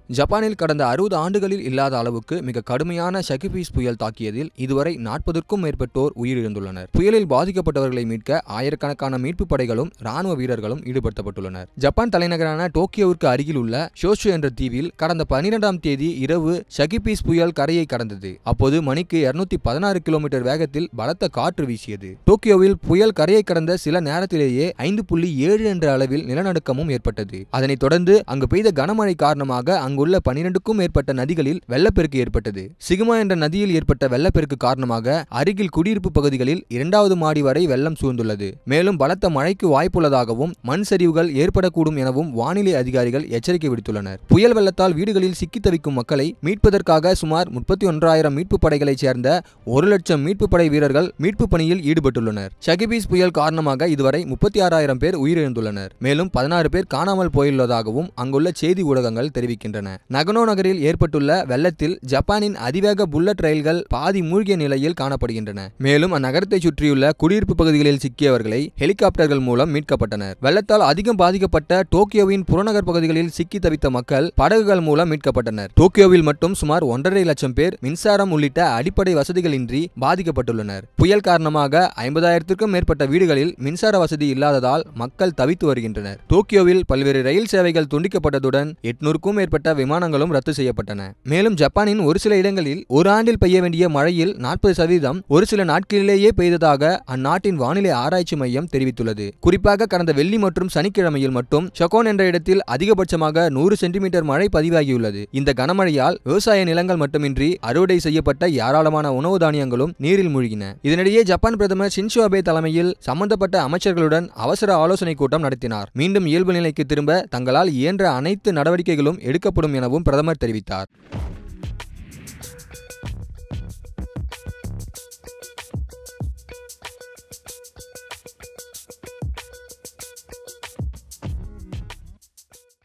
ஜப்பானில் கடந்த அறுபது ஆண்டுகளில் இல்லாத அளவுக்கு மிக கடுமையான ஷகிபீஸ் புயல் தாக்கியதில் இதுவரை நாற்பதற்கும் மேற்பட்டோர் உயிரிழந்துள்ளனர் புயலில் பாதிக்கப்பட்டவர்களை மீட்க ஆயிரக்கணக்கான மீட்புப் படைகளும் ராணுவ வீரர்களும் ஈடுபடுத்தப்பட்டுள்ளனர் ஜப்பான் தலைநகரான டோக்கியோவிற்கு அருகில் உள்ள ஷோஷு என்ற தீவில் கடந்த பனிரெண்டாம் தேதி இரவு ஷகிபீஸ் புயல் கரையை கடந்தது அப்போது மணிக்கு இருநூத்தி பதினாறு கிலோமீட்டர் வேகத்தில் பலத்த காற்று வீசியது டோக்கியோவில் புயல் கரையை கடந்த சில நேரத்திலேயே ஐந்து புள்ளி ஏழு என்ற அளவில் நிலநடுக்கமும் ஏற்பட்டது அதனைத் தொடர்ந்து அங்கு பெய்த கனமழை காரணமாக அங்குள்ள பனிரெண்டுக்கும் மேற்பட்ட நதிகளில் வெள்ளப்பெருக்கு ஏற்பட்டது சிகுமா என்ற நதியில் ஏற்பட்ட வெள்ளப்பெருக்கு காரணமாக அருகில் குடியிருப்பு பகுதிகளில் இரண்டாவது மாடி வரை வெள்ளம் சூழ்ந்துள்ளது மேலும் பலத்த மழைக்கு வாய்ப்புள்ளதாகவும் மண் சரிவுகள் ஏற்படக்கூடும் எனவும் வானிலை அதிகாரிகள் எச்சரிக்கை விடுத்துள்ளனர் புயல் வெள்ளத்தால் வீடுகளில் சிக்கித் தவிக்கும் மக்களை மீட்பதற்காக சுமார் முப்பத்தி ஒன்றாயிரம் மீட்பு படைகளைச் சேர்ந்த ஒரு லட்சம் மீட்பு படை வீரர்கள் மீட்பு பணியில் ஈடுபட்டுள்ளனர் ஷகிபீஸ் புயல் காரணமாக இதுவரை முப்பத்தி ஆறாயிரம் பேர் உயிரிழந்துள்ளனர் மேலும் பதினாறு பேர் காணாமல் போயுள்ளதாகவும் அங்குள்ள செய்தி ஊடகங்கள் தெரிவிக்கின்றன நகனோ நகரில் ஏற்பட்டுள்ள வெள்ளத்தில் ஜப்பானின் அதிவேக புல்லட் ரயில்கள் பாதி மூழ்கிய நிலையில் காணப்படுகின்றன மேலும் அந்நகரத்தை சுற்றியுள்ள குடியிருப்பு பகுதிகளில் சிக்கியவர்களை ஹெலிகாப்டர்கள் மூலம் மீட்கப்பட்டனர் வெள்ளத்தால் அதிகம் பாதிக்கப்பட்ட டோக்கியோவின் புறநகர் பகுதிகளில் சிக்கி தவித்த மக்கள் படகுகள் மூலம் மீட்கப்பட்டனர் டோக்கியோவில் மட்டும் சுமார் ஒன்றரை லட்சம் பேர் மின்சாரம் உள்ளிட்ட அடிப்படை வசதிகளின்றி பாதிக்கப்பட்டுள்ளனர் புயல் காரணமாக ஐம்பதாயிரத்திற்கும் மேற்பட்ட வீடுகளில் மின்சார வசதி இல்லாததால் மக்கள் தவித்து வருகின்றனர் டோக்கியோவில் பல்வேறு ரயில் சேவைகள் துண்டிக்கப்பட்டதுடன் எட்நூறுக்கும் மேற்பட்ட விமானங்களும் ரத்து செய்யப்பட்டன மேலும் ஜப்பானின் ஒரு சில இடங்களில் ஒரு ஆண்டில் பெய்ய வேண்டிய மழையில் நாற்பது சதவீதம் ஒரு சில நாட்களிலேயே பெய்ததாக அந்நாட்டின் வானிலை ஆராய்ச்சி மையம் தெரிவித்துள்ளது குறிப்பாக கடந்த வெள்ளி மற்றும் சனிக்கிழமையில் மட்டும் ஷொகோன் என்ற இடத்தில் அதிகபட்சமாக நூறு சென்டிமீட்டர் மழை பதிவாகியுள்ளது இந்த கனமழையால் விவசாய நிலங்கள் மட்டுமின்றி அறுவடை செய்யப்பட்ட ஏராளமான உணவு தானியங்களும் நீரில் மூழ்கின இதனிடையே ஜப்பான் பிரதமர் ஷின்சோ அபே தலைமையில் சம்பந்தப்பட்ட அமைச்சர்களுடன் அவசர ஆலோசனை கூட்டம் நடத்தினார் மீண்டும் இயல்பு நிலைக்கு திரும்ப தங்களால் இயன்ற அனைத்து நடவடிக்கைகளும் எடுக்கப்படும் எனவும் பிரதமர் தெரிவித்தார்